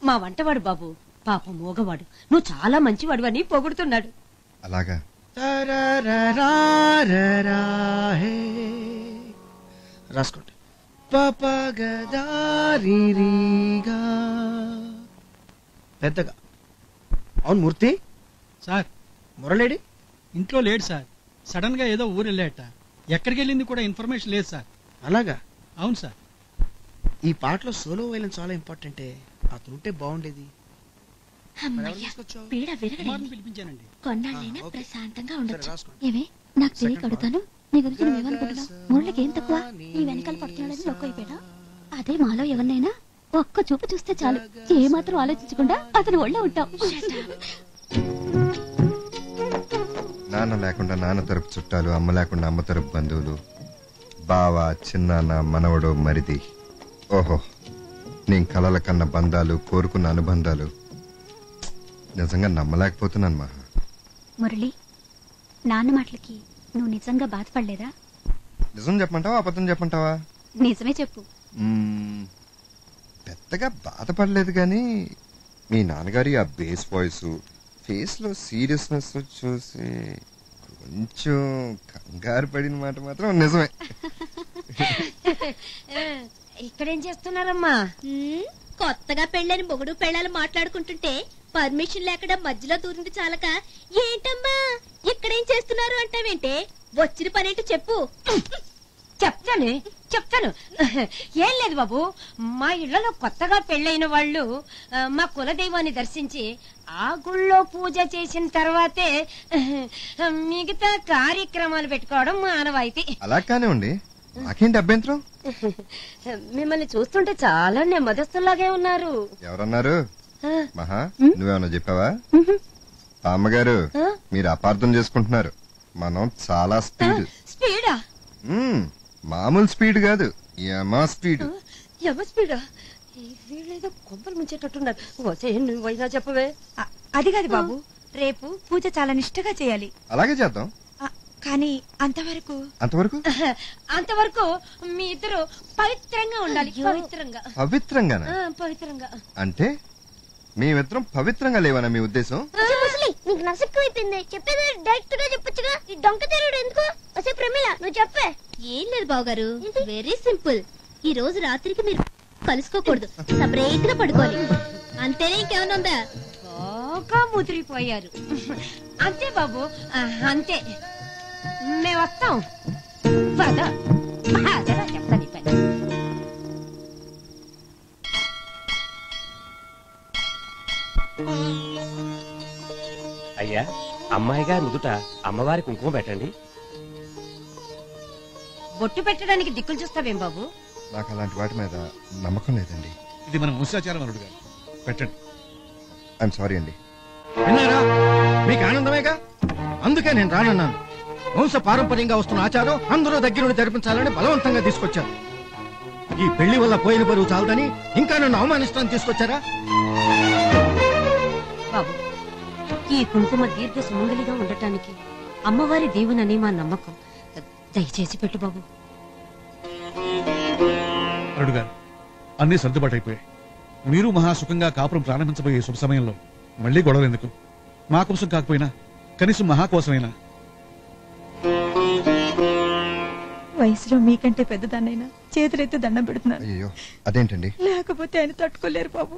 మా వంటవాడు బాబు పాప మోగవాడు నువ్వు చాలా మంచివాడు అని పొగుడుతున్నాడు అలాగా రాసుకోండి పపగదారిగా పెద్దగా అవును మూర్తి సార్ మురళేడి ఇంట్లో లేడు సార్ సడన్ గా ఏదో ఊరు వెళ్ళాట ఎక్కడికి వెళ్ళింది కూడా ఇన్ఫర్మేషన్ లేదు సార్ అలాగా అవును సార్ ఈ పాటలో సోలో వైలెన్ చాలా ఇంపార్టెంటే అతను ఉంటే బాగుండేది అమ్మయ్య పీడ విరగలేదు కుమార్ని పిలిపించానండి కొన్నాళ్ళైనా ఆ, ఓకే. ప్రశాంతంగా సరే, ఉండొచ్చు రాసుకోండి. ఏమే నాకు తెలియక సెకండ్ అడుగుతాను నీ గురించి నువ్వేమనుకుంటున్నావు మురళికి ఏం తక్కువ నీ వెనకాల పడుతున్నాడని లొక్క అయిపోయాడా అదే మాలో ఎవరినైనా ఒక్క చూపు చూస్తే చాలు ఏ మాత్రం ఆలోచించకుండా అతను ఒళ్ళో ఉంటాం నాన్న లేకుండా నాన్న తరపు చుట్టాలు అమ్మ లేకుండా అమ్మ తరపు బంధువులు బావ చిన్నాన్న మనవడు మరిది ఓహో నేను కలల కన్న బంధాలు కోరుకున్న అనుబంధాలు నిజంగా నమ్మలేకపోతున్నాను మహా మురళి నాన్న మాటలకి నువ్వు నిజంగా బాధపడలేదా నిజం చెప్పమంటావా అబద్ధం చెప్పమంటావా నిజమే చెప్పు మ్మ్, పెద్దగా బాధపడలేదు కానీ మీ నాన్నగారి ఆ బేస్ వాయిస్ ఫేస్ లో సీరియస్నెస్ చూసి కొంచెం కంగారు పడిన మాట మాత్రం నిజమే ఇక్కడేం చేస్తున్నారమ్మా హ్మ్, కొత్తగా పెళ్ళని మొగుడు పెళ్ళాలు మాట్లాడుకుంటుంటే పర్మిషన్ లేకుండా మధ్యలో దూరింది చాలక ఏంటమ్మా ఇక్కడేం చేస్తున్నారు అంటావేంటే వచ్చిన పనేంటో చెప్పు చెప్తాను చెప్తాను ఏం లేదు బాబు మా ఇళ్లలో కొత్తగా పెళ్ళైన వాళ్ళు ఆ, మా కులదైవాన్ని దర్శించి ఆ గుళ్ళో పూజ చేసిన తర్వాతే ఆ, మిగతా కార్యక్రమాలు పెట్టుకోవడం మా ఆనవాయితీ అలా కానివ్వండి నాకేంటి అభ్యంతరం మిమ్మల్ని చూస్తుంటే చాలా నెమ్మదస్తులాగే ఉన్నారు ఎవరన్నారు ఆ, మహా నువ్వేమన్నా చెప్పావా అమ్మగారు ఆ? మీరు అపార్థం చేసుకుంటున్నారు మనం చాలా స్పీడ్ స్పీడా మ్మ్, మామూలు స్పీడ్ కాదు యమా స్పీడ్ ఎవ స్పీడా ఈ వీళ్ళేదో కొంపలు ముంచేటట్టున్నారు వసే నువ్వైనా చెప్పవే అ- అది కాదు బాబు రేపు పూజ చాలా నిష్ఠగా చేయాలి అలాగే చేద్దాం అ, కానీ అంతవరకు అంతవరకు అంతవరకు మీ ఇద్దరు పవిత్రంగా ఉండాలి పవిత్రంగా పవిత్రంగానా ఆ, పవిత్రంగా అంటే మేమిద్దరం పవిత్రంగా లేవనా మీ ఉద్దేశం ముసలి నీకు నసక్కువైపోయింది చెప్పేది డైరెక్ట్ గా చెప్పొచ్చుగా ఈ డొంక తెరుడు ఎందుకు వసే ప్రమిళ నువ్వు చెప్పే ఏం లేదు బావగారు వెరీ సింపుల్ ఈ రోజు రాత్రికి మీరు కలుసుకోకూడదు సపరేట్ గా పడుకోవాలి అంతేనే ఇంకేమైనా ఉందా బాగా ముదిరిపోయారు అంతే బాబు ఆ, అంతే మేము వస్తాం పద అదరా చెప్తాను ఈ పని అయ్యా అమ్మాయి గారి నుదుట అమ్మవారి కుంకుమ పెట్టండి బొట్టు పెట్టడానికి దిక్కులు చూస్తావేం బాబు నాకు అలాంటి వాటి మీద నమ్మకం లేదండి ఇది మన వంశాచారం అల్లుడు గారు పెట్టండి ఐఎమ్ సారీ అండి విన్నారా మీకు ఆనందమేగా అందుకే నేను రానన్నాను వంశ పారంపర్యంగా వస్తున్న ఆచారం అందరూ దగ్గరుండి జరిపించాలని బలవంతంగా తీసుకొచ్చారు ఈ పెళ్లి వల్ల పోయిన బరువు చాలదని ఇంకా నన్ను అవమానిస్తాను తీసుకొచ్చారా బాబు ఈ కుంకుమ దీర్ఘ సుమంగలిగా ఉండటానికి అమ్మవారి దేవునని మా నమ్మకం దయచేసి పెట్టు బాబు అల్లుడు గారు అన్ని సర్దుబాటు అయిపోయాయి మీరు మహాసుఖంగా కాపురం ప్రారంభించబోయే శుభ సమయంలో మళ్ళీ గొడవలు ఎందుకు మా కోసం కాకపోయినా కనీసం మహా కోసమైనా వయసులో మీకంటే పెద్దదాన్నైనా చేతులెత్తి దండం పెడుతున్నాను అయ్యో అదేంటండి లేకపోతే ఆయన తట్టుకోలేరు బాబు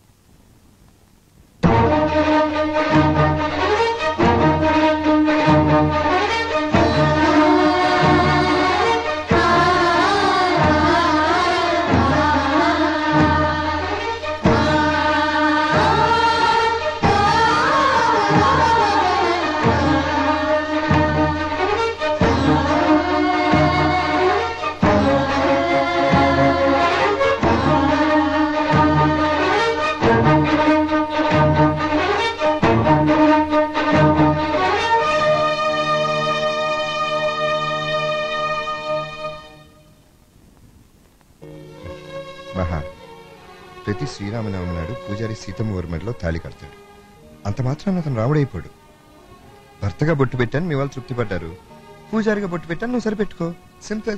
మహా ప్రతి శ్రీరామనవమి నాడు పూజారి సీతమ్మ ఊరి మెడలో తాళి కడతాడు అంత మాత్రాన అతను రాముడైపోడు భర్తగా బొట్టు పెట్టాను మీ వాళ్ళు తృప్తి పడ్డారు పూజారిగా బొట్టు పెట్టాను నువ్వు సరిపెట్టుకో సింపుల్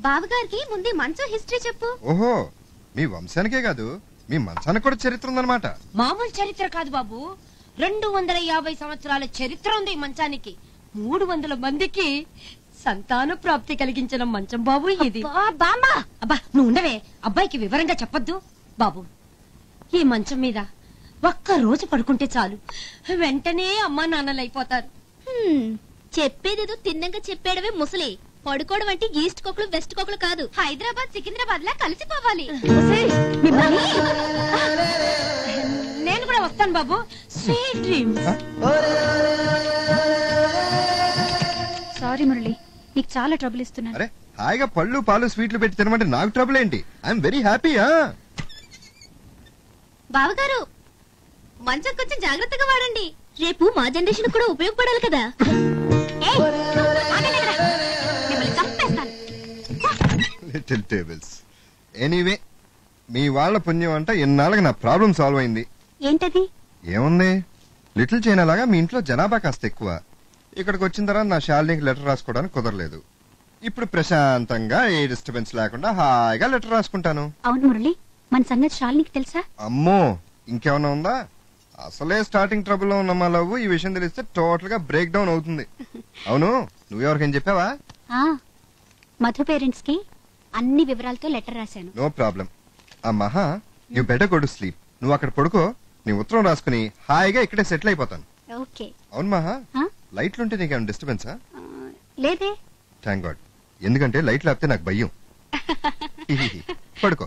బావగారికి ముందే మంచం హిస్టరీ చెప్పు ఓహో మీ వంశానికే కాదు మీ మంచానికి కూడా చరిత్ర ఉందన్నమాట మామూలు చరిత్ర కాదు బాబు రెండు వందల యాభై సంవత్సరాల చరిత్ర ఉంది ఈ మంచానికి మూడు వందల మందికి సంతాన ప్రాప్తి కలిగించిన మంచం బాబు ఇది బామ్మా అబ్బా నువ్వు ఉండవే అబ్బాయికి వివరంగా చెప్పొద్దు బాబు ఈ మంచం మీద ఒక్క రోజు పడుకుంటే చాలు వెంటనే అమ్మా నాన్నలు అయిపోతారు చెప్పేదేదో తిన్నంగా చెప్పేడమే ముసలి పడుకోవడం అంటే ఈస్ట్ కోకులు వెస్ట్ కోకులు కాదు హైదరాబాద్ సికింద్రాబాద్ లా కలిసిపోవాలి నేను కూడా వస్తాను బాబు స్వీట్ డ్రీమ్స్ సారీ మురళి నీకు చాలా ట్రబుల్ ఇస్తున్నాను అరే హాయిగా పళ్ళు పాలు స్వీట్లు పెట్టి తినమంటే నాకు ట్రబుల్ ఏంటి ఐఎమ్ వెరీ హ్యాపీ బావగారు మంచం కొంచెం జాగ్రత్తగా వాడండి రేపు మా జనరేషన్ కూడా ఉపయోగపడాలి కదా ఏయ్, ఆగలేదురా. మిమ్మల్ని చంపేస్తాను. లిటిల్ టేబుల్స్ ఎనీవే మీ వాళ్ళ పుణ్యం అంట ఇన్నాళ్ళకి నా ప్రాబ్లం సాల్వ్ అయింది ఏంటది ఏముంది లిటిల్ చైనా లాగా మీ ఇంట్లో జనాభా కాస్త ఎక్కువ ఇక్కడికి వచ్చిన తర్వాత నా శాలినికి లెటర్ రాసుకోవడానికి కుదరలేదు ఇప్పుడు ప్రశాంతంగా ఏ డిస్టర్బెన్స్ లేకుండా హాయిగా లెటర్ రాసుకుంటాను అవును మురళి మన సంగతి శాలినికి తెలుసా అమ్మో ఇంకేమన్నా ఉందా అసలే స్టార్టింగ్ ట్రబుల్ లో ఉన్న మా లవ్ ఈ విషయం తెలిస్తే టోటల్ గా బ్రేక్ డౌన్ అవుతుంది అవును నువ్వెవరికైనా చెప్పావా ఆ మధు పేరెంట్స్ కి అన్ని వివరాలతో లెటర్ రాశాను నో ప్రాబ్లం ఆ మహా నువ్వు బెటర్ కొడు స్లీప్ నువ్వు అక్కడ పడుకో నీ ఉత్తరం రాసుకుని హాయిగా ఇక్కడే సెటిల్ అయిపోతాను ఓకే అవును మహా ఆ? లైట్లుంటే నీకేమైనా డిస్టర్బెన్సా ఆ, లేదే థ్యాంక్ గాడ్ ఎందుకంటే లైట్లు ఆపితే నాకు భయం హిహిహి. పడుకో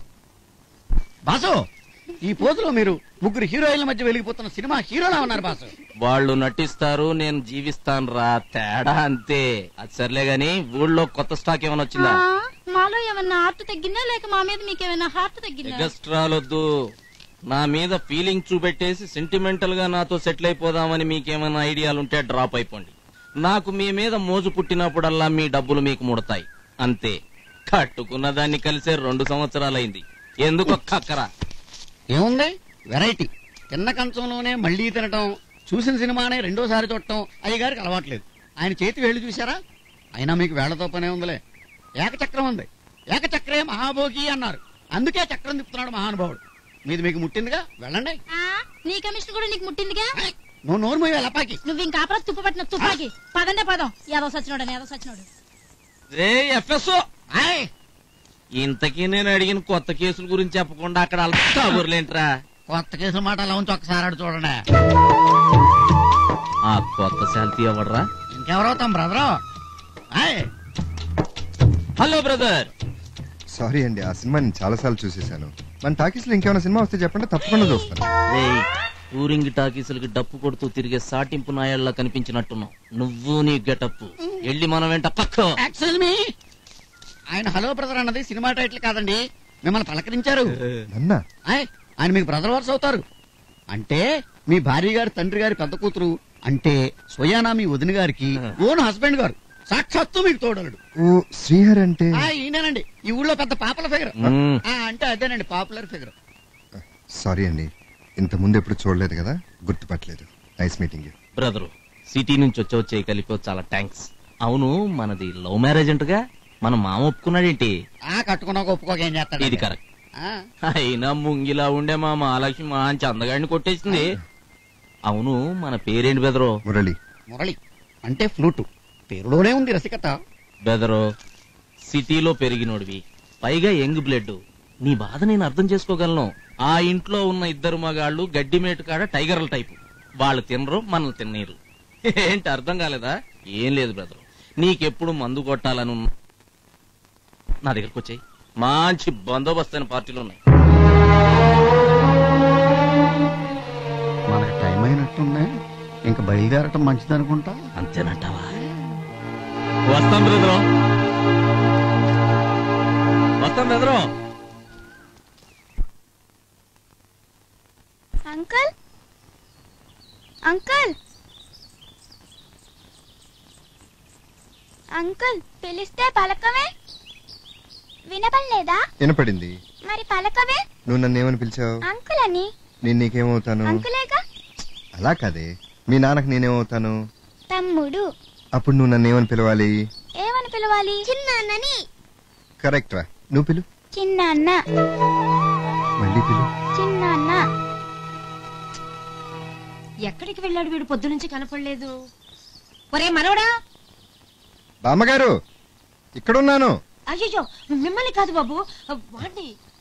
బాసు ఈ పోజులో మీరు ముగ్గురు హీరోయిన్ల మధ్య వెలిగిపోతున్న సినిమా హీరోలా ఉన్నారు బాసు వాళ్ళు నటిస్తారు నేను జీవిస్తాను రా తేడా అంతే అది సర్లే గాని ఊళ్ళో కొత్త స్టాక్ ఏమైనా వచ్చిందా మాలో ఏమన్నా హార్ట్ తగ్గిందా లేక మా మీద మీకేమైనా హార్ట్ తగ్గిందా ఎగస్ట్రాలొద్దు నా మీద ఫీలింగ్ చూపెట్టేసి సెంటిమెంటల్ గా నాతో సెటిల్ అయిపోదామని మీకేమైనా ఐడియాలుంటే డ్రాప్ అయిపోండి నాకు మీ మీద మోజు పుట్టినప్పుడల్లా మీ డబ్బులు మీకు ముడతాయి అంతే కట్టుకున్న దాన్ని కలిసే రెండు సంవత్సరాలైంది ఎందుకు కక్కరా ఏముంది వెరైటీ తిన్న కంచంలోనే మళ్ళీ తినటం చూసిన సినిమానే రెండోసారి చూడటం అయ్యగారికి అలవాట్లేదు ఆయన చేతి వేళ్ళు చూసారా అయినా మీకు వేళ్లతో పనే ఉందిలే ఏకచక్రం ఉంది ఏకచక్రే మహాభోగి అన్నారు అందుకే చక్రం తిప్పుతున్నాడు మహానుభావుడు మీది మీకు ముట్టిందిగా వెళ్ళండి నీ కమిషన్ కూడా నీకు ముట్టిందిగా ఏయ్, నువ్వు నోరు మూయ లపాకి నువ్వు ఇంకా అపరా తుప్పపట్టిన తుపాకి పదండే పదం ఏదో సచ్చినోడు ఏదో సచ్చినోడు రే ఎఫ్ఎస్ఓ ఆయ్, ఇంతకీ నేను అడిగిన కొత్త కేసుల గురించి చెప్పకుండా అక్కడ కబుర్లేంట్రా కొత్త కేసుల మాట అలా ఉంచి ఒక్కసారి ఆడు చూడండి ఆ కొత్త శాంతి ఎవడరా ఇంకెవరవుతాం బ్రదరు ఆయ్ హలో బ్రదర్ సారీ అండి ఆ సినిమా నేను చాలాసార్లు చూసేశాను మన టాకీస్ లో ఇంకేమైనా సినిమా వస్తే చెప్పండి తప్పకుండా చూస్తాను రేయ్ టూరింగ్ టాకీసులకి డప్పు కొడుతూ తిరిగే సాటింపు నాయల్లా కనిపించినట్టున్నావు నువ్వు నీ గెటప్ వెళ్ళి మనం వెంట పక్క ఎక్స్క్యూజ్ మీ ఆయన హలో బ్రదర్ అన్నది సినిమా టైటిల్ కాదండి మిమ్మల్ని పలకరించారు నన్నా ఆయ్, ఆయన మీకు బ్రదర్ వర్స్ అవుతారు అంటే మీ భార్య గారి తండ్రి గారి పెద్ద కూతురు అంటే స్వయానా మీ వదిన గారికి ఓన్ హస్బెండ్ గారు సాక్షాత్తు మీకు తోడలుడు ఓ శ్రీహర్ అంటే ఆ, ఈయనేనండి ఈ ఊళ్ళో పెద్ద పాపులర్ ఫిగర్ మ్మ్. అంటే అదేనండి పాపులర్ ఫిగర్ సారీ అండి ఇంత ముందు ఎప్పుడు చూడలేదు కదా గుర్తుపట్టలేదు నైస్ మీటింగ్ బ్రదరు సిటీ నుంచి వచ్చావు చేయి కలిపి చాలా థ్యాంక్స్ అవును మనది లవ్ మ్యారేజ్ అంటగా మన మామ ఒప్పుకున్నాడేంటి ఆ కట్టుకున్నాక ఒప్పుకోక ఏం చేస్తాడు ఇది కరెక్ట్ ఆ, అయినా ముంగిలా ఉండే మా మహాలక్ష్మి మంచి అందగాడిని కొట్టేసింది అవును మన పేరేంటి బెదరో మురళి మురళి అంటే ఫ్లూటు పేరులోనే ఉంది రసికత బెదరో సిటీలో పెరిగినోడివి పైగా యంగ్ బ్లడ్ నీ బాధ నేను అర్థం చేసుకోగలను ఆ ఇంట్లో ఉన్న ఇద్దరు మగాళ్ళు గడ్డి మేటు కాడ టైగర్ల టైపు వాళ్ళు తినరు మనల్ని తిన్నీరు ఏంటి అర్థం కాలేదా ఏం లేదు బ్రదరు నీకెప్పుడు మందు కొట్టాలని ఉన్న- నా దగ్గరకు వచ్చాయి మంచి బందోబస్తు అయిన పార్టీలు ఉన్నాయి మనకి టైం అయినట్టుంది ఇంకా బయలుదేరటం మంచిది అనుకుంటా అంతేనంటావా వస్తాం బ్రదరు వస్తాం బ్రదరు అంకుల్ అంకుల్ అంకుల్ పిలిస్తే పలకవే వినపడలేదా వినపడింది మరి పలకవే నువ్వు నన్ను ఏమని పిలిచావు అంకుల్ అని నేను నీకేమవుతాను అంకులేగా అలా కాదే మీ నాన్నకు నేనేమవుతాను తమ్ముడు అప్పుడు నువ్వు నన్ను ఏమని పిలవాలి ఏమని పిలవాలి చిన్నాన్నని కరెక్ట్ రా నువ్వు పిలు చిన్న అన్న మళ్ళీ పిలు చిన్న అన్న ఎక్కడికి వెళ్ళాడు వీడు పొద్దు నుంచి కనపడలేదు ఒరే మనవడా బామ్మగారు ఇక్కడున్నాను అయ్యో మిమ్మల్ని కాదు బాబు వాణ్ణి